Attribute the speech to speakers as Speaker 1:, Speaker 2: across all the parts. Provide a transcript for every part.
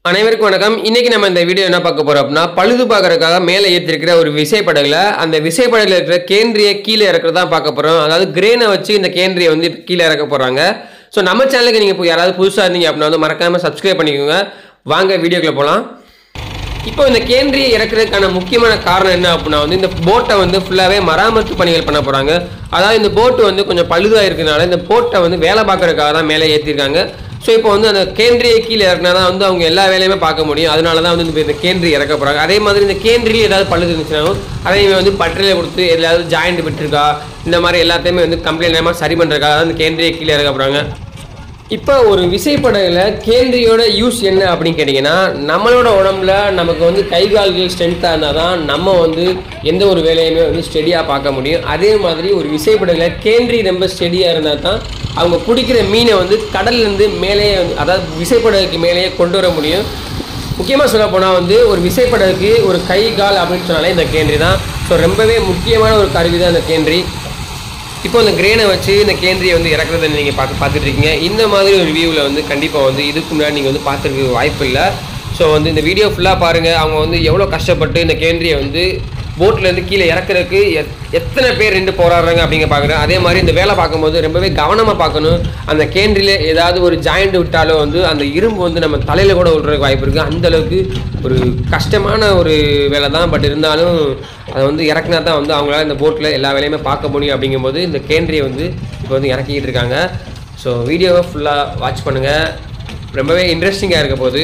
Speaker 1: அனைவருக்கும் வணக்கம் இன்னைக்கு நம்ம இந்த வீடியோ என்ன பார்க்க போறோம் அப்படின்னா பழுது பார்க்கறதுக்காக மேலே ஏற்றிருக்கிற ஒரு விசைப்படகுல அந்த விசைப்படகுல இருக்கிற கேந்திரியை கீழே இறக்குறதா பார்க்க போறோம் அதாவது கிரேனை வச்சு இந்த கேந்திரியை வந்து இப்ப கீழே இறக்க போறாங்க ஸோ நம்ம சேனலுக்கு நீங்க இப்போ யாராவது புதுசா இருந்தீங்க அப்படின்னா வந்து மறக்காம சப்ஸ்கிரைப் பண்ணிக்கோங்க வாங்க வீடியோக்குள்ள போகலாம் இப்போ இந்த கேந்திரியை இறக்குறதுக்கான முக்கியமான காரணம் என்ன அப்படின்னா வந்து இந்த போட்டை வந்து ஃபுல்லாகவே மராமத்து பணிகள் பண்ண போகிறாங்க அதாவது இந்த போட்டு வந்து கொஞ்சம் பழுதாக இருக்கிறதுனால இந்த போட்டை வந்து வேலை பார்க்கறதுக்காக தான் மேலே ஏற்றிருக்காங்க ஸோ இப்போ வந்து அந்த கேந்திரியை கீழே இறக்குனா தான் வந்து அவங்க எல்லா வேலையுமே பார்க்க முடியும் அதனால தான் வந்து இந்த கேந்திரி இறக்க போகிறாங்க அதே மாதிரி இந்த கேந்திரியில் ஏதாவது பழுது இருந்துச்சுனாலும் அதையுமே வந்து பட்டறையில் கொடுத்து எதாவது ஜாயிண்ட் விட்டுருக்கா இந்த மாதிரி எல்லாத்தையுமே வந்து கம்ப்ளைண்ட் இல்லாமல் சரி பண்ணுறதுக்காக தான் இந்த கேந்திரியை கீழே இறக்க போகிறாங்க இப்போ ஒரு விசைப்படகுல கேந்திரியோட யூஸ் என்ன அப்படின்னு கேட்டிங்கன்னா நம்மளோட உடம்புல நமக்கு வந்து கை கால்கள் ஸ்ட்ரென்த்தாக இருந்தால் தான் நம்ம வந்து எந்த ஒரு வேலையுமே வந்து ஸ்டெடியாக பார்க்க முடியும் அதே மாதிரி ஒரு விசைப்படகுல கேந்திரி ரொம்ப ஸ்டெடியாக இருந்தால் தான் அவங்க பிடிக்கிற மீனை வந்து கடல்லேருந்து மேலேயே வந்து அதாவது விசைப்படகுக்கு மேலேயே கொண்டு வர முடியும் முக்கியமாக சொல்ல போனால் வந்து ஒரு விசைப்படகுக்கு ஒரு கை கால் அப்படின்னு சொன்னாலே இந்த கேந்திரி தான் ஸோ ரொம்பவே முக்கியமான ஒரு கருவி தான் இந்த கேந்திரி இப்போ இந்த கிரேனை வச்சு இந்த கேந்திரியை வந்து இறக்குறதை நீங்கள் பார்த்து பார்த்துட்டு இருக்கீங்க இந்த மாதிரி ஒரு வியூவில் வந்து கண்டிப்பாக வந்து இதுக்கு முன்னாடி நீங்கள் வந்து பார்த்துருக்க வாய்ப்பு இல்லை ஸோ வந்து இந்த வீடியோ ஃபுல்லாக பாருங்கள் அவங்க வந்து எவ்வளோ கஷ்டப்பட்டு இந்த கேந்திரியை வந்து போட்லேருந்து கீழே இறக்குறதுக்கு எத் எத்தனை பேர் ரெண்டு போராடுறாங்க அப்படிங்க பார்க்குறேன் அதே மாதிரி இந்த வேலை பார்க்கும்போது ரொம்பவே கவனமாக பார்க்கணும் அந்த கேந்திரியில் ஏதாவது ஒரு ஜாயிண்ட் விட்டாலும் வந்து அந்த இரும்பு வந்து நம்ம தலையில் கூட விடுறதுக்கு வாய்ப்பு இருக்குது அந்த அளவுக்கு ஒரு கஷ்டமான ஒரு வேலை தான் பட் இருந்தாலும் அதை வந்து இறக்குனா தான் வந்து அவங்களால இந்த போட்டில் எல்லா வேலையுமே பார்க்க முடியும் அப்படிங்கும்போது இந்த கேந்திரியை வந்து இப்போ வந்து இறக்கிக்கிட்டு இருக்காங்க ஸோ வீடியோவை ஃபுல்லாக வாட்ச் பண்ணுங்கள் ரொம்பவே இன்ட்ரெஸ்டிங்காக இருக்க போகுது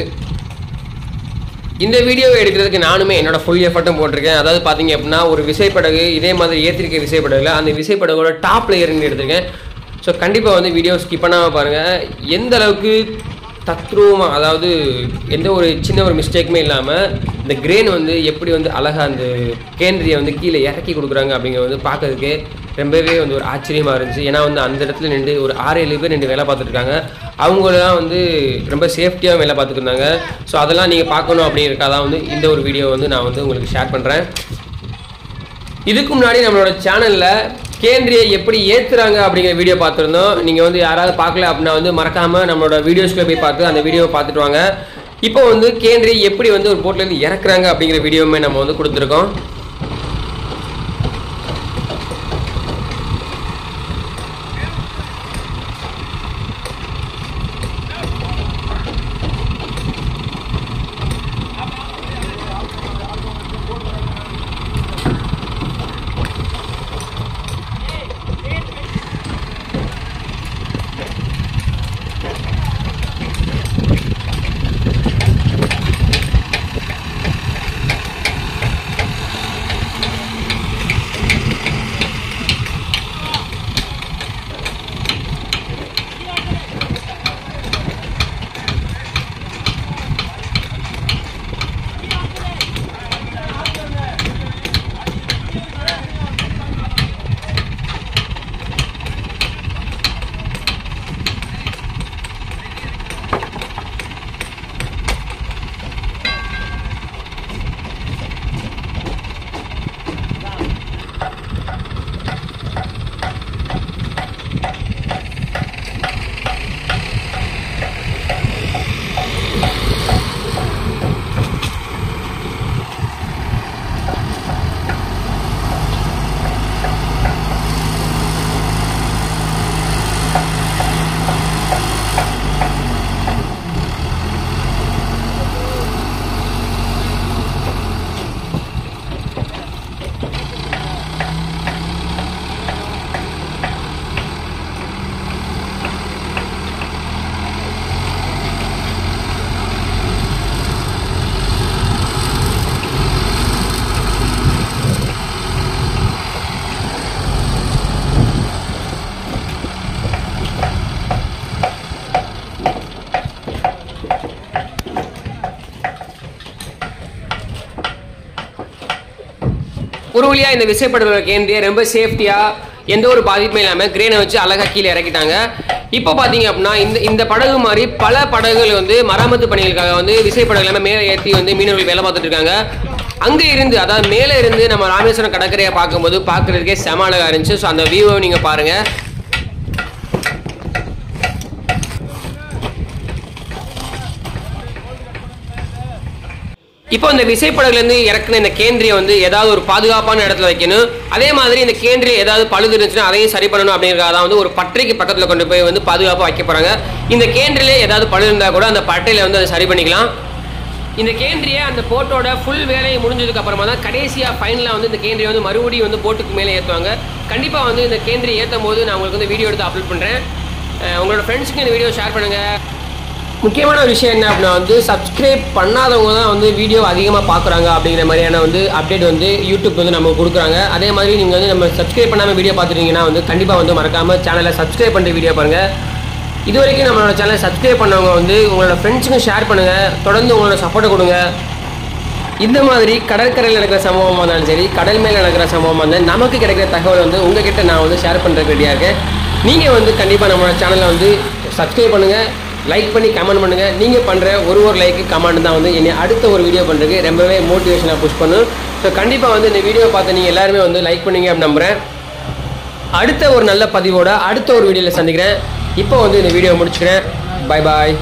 Speaker 1: இந்த வீடியோவை எடுக்கிறதுக்கு நானுமே என்னோட ஃபுல் எஃபர்ட்டும் போட்டிருக்கேன் அதாவது பார்த்தீங்க அப்படின்னா ஒரு விசைப்படகு இதே மாதிரி ஏற்றிருக்க விசைப்படகுல அந்த விசைப்படகோட டாப் லேயருங்க எடுத்திருக்கேன் ஸோ கண்டிப்பாக வந்து வீடியோ ஸ்கிப் பண்ணாமல் பாருங்கள் எந்த அளவுக்கு தத்ரூபமாக அதாவது எந்த ஒரு சின்ன ஒரு மிஸ்டேக்குமே இல்லாமல் இந்த கிரேன் வந்து எப்படி வந்து அழகாக அந்த கேந்திரியை வந்து கீழே இறக்கி கொடுக்குறாங்க அப்படிங்கிறது வந்து பார்க்கறதுக்கே ரொம்பவே வந்து ஒரு ஆச்சரியமாக இருந்துச்சு ஏன்னா வந்து அந்த இடத்துல நின்று ஒரு ஆறு ஏழு பேர் நின்று வேலை பார்த்துட்டு இருக்காங்க அவங்களாம் வந்து ரொம்ப சேஃப்டியாக வேலை பார்த்துட்டு இருந்தாங்க ஸோ அதெல்லாம் நீங்கள் பார்க்கணும் அப்படிங்கிறக்காக வந்து இந்த ஒரு வீடியோ வந்து நான் வந்து உங்களுக்கு ஷேர் பண்ணுறேன் இதுக்கு முன்னாடி நம்மளோட சேனலில் கேந்திரியை எப்படி ஏற்றுறாங்க அப்படிங்கிற வீடியோ பார்த்துருந்தோம் நீங்கள் வந்து யாராவது பார்க்கல அப்படின்னா வந்து மறக்காமல் நம்மளோட வீடியோஸ்க்குள்ள போய் பார்த்து அந்த வீடியோவை பார்த்துட்டு வாங்க இப்போ வந்து கேந்திரியை எப்படி வந்து ஒரு போட்லேருந்து இறக்குறாங்க அப்படிங்கிற வீடியோவுமே நம்ம வந்து கொடுத்துருக்கோம் ஒரு வழியா இந்த விசைப்படுற கேந்திரியை ரொம்ப சேஃப்டியாக எந்த ஒரு பாதிப்புமே இல்லாமல் கிரேனை வச்சு அழகாக கீழே இறக்கிட்டாங்க இப்போ பார்த்தீங்க அப்படின்னா இந்த இந்த படகு மாதிரி பல படகுகள் வந்து மராமத்து பணிகளுக்காக வந்து விசைப்படகு எல்லாமே மேலே ஏற்றி வந்து மீனவர்கள் வேலை பார்த்துட்டு இருக்காங்க அங்கே இருந்து அதாவது மேலே இருந்து நம்ம ராமேஸ்வரம் கடற்கரையை பார்க்கும்போது பார்க்குறதுக்கே செம அழகாக இருந்துச்சு ஸோ அந்த வியூவை நீங்கள் பாருங்கள் இப்போ இந்த விசைப்படகுலேருந்து இறக்குன இந்த கேந்திரியை வந்து ஏதாவது ஒரு பாதுகாப்பான இடத்துல வைக்கணும் அதே மாதிரி இந்த கேந்திரியை ஏதாவது பழுது இருந்துச்சுன்னா அதையும் சரி பண்ணணும் அப்படிங்கிறத வந்து ஒரு பட்டைக்கு பக்கத்தில் கொண்டு போய் வந்து பாதுகாப்பாக வைக்க போகிறாங்க இந்த கேந்திரிலே ஏதாவது பழுது இருந்தால் கூட அந்த பட்டையில் வந்து அதை சரி பண்ணிக்கலாம் இந்த கேந்திரியை அந்த போட்டோட ஃபுல் வேலையை முடிஞ்சதுக்கு அப்புறமா தான் கடைசியாக ஃபைனலாக வந்து இந்த கேந்திரியை வந்து மறுபடியும் வந்து போட்டுக்கு மேலே ஏற்றுவாங்க கண்டிப்பாக வந்து இந்த கேந்திரியை ஏற்றும் போது நான் உங்களுக்கு வந்து வீடியோ எடுத்து அப்லோட் பண்ணுறேன் உங்களோட ஃப்ரெண்ட்ஸுக்கு இந்த வீடியோ ஷேர் பண்ணுங்கள் முக்கியமான ஒரு விஷயம் என்ன அப்படின்னா வந்து சப்ஸ்கிரைப் பண்ணாதவங்க தான் வந்து வீடியோ அதிகமாக பார்க்குறாங்க அப்படிங்கிற மாதிரியான வந்து அப்டேட் வந்து யூடியூப் வந்து நமக்கு கொடுக்குறாங்க அதே மாதிரி நீங்கள் வந்து நம்ம சப்ஸ்கிரைப் பண்ணாமல் வீடியோ பார்த்துட்டீங்கன்னா வந்து கண்டிப்பாக வந்து மறக்காமல் சேனலை சப்ஸ்கிரைப் பண்ணிட்டு வீடியோ பாருங்கள் இது வரைக்கும் நம்மளோட சேனலை சப்ஸ்கிரைப் பண்ணவங்க வந்து உங்களோட ஃப்ரெண்ட்ஸுக்கும் ஷேர் பண்ணுங்கள் தொடர்ந்து உங்களோட சப்போர்ட்டை கொடுங்க இந்த மாதிரி கடற்கரையில் நடக்கிற சம்பவமாக இருந்தாலும் சரி கடல் மேலே நடக்கிற சம்பவமாக இருந்தால் நமக்கு கிடைக்கிற தகவல் வந்து உங்ககிட்ட நான் வந்து ஷேர் பண்ணுறதுக்கு ரெடியாக இருக்கேன் நீங்கள் வந்து கண்டிப்பாக நம்மளோட சேனலை வந்து சப்ஸ்கிரைப் பண்ணுங்கள் லைக் பண்ணி கமெண்ட் பண்ணுங்கள் நீங்கள் பண்ணுற ஒரு ஒரு லைக்கு கமெண்ட் தான் வந்து என்னை அடுத்த ஒரு வீடியோ பண்ணுறதுக்கு ரொம்பவே மோட்டிவேஷனாக புஷ் பண்ணும் ஸோ கண்டிப்பாக வந்து இந்த வீடியோ பார்த்து நீங்கள் எல்லாருமே வந்து லைக் பண்ணீங்க அப்படின்னு நம்புகிறேன் அடுத்த ஒரு நல்ல பதிவோட அடுத்த ஒரு வீடியோவில் சந்திக்கிறேன் இப்போ வந்து இந்த வீடியோ முடிச்சுக்கிறேன் பை பாய்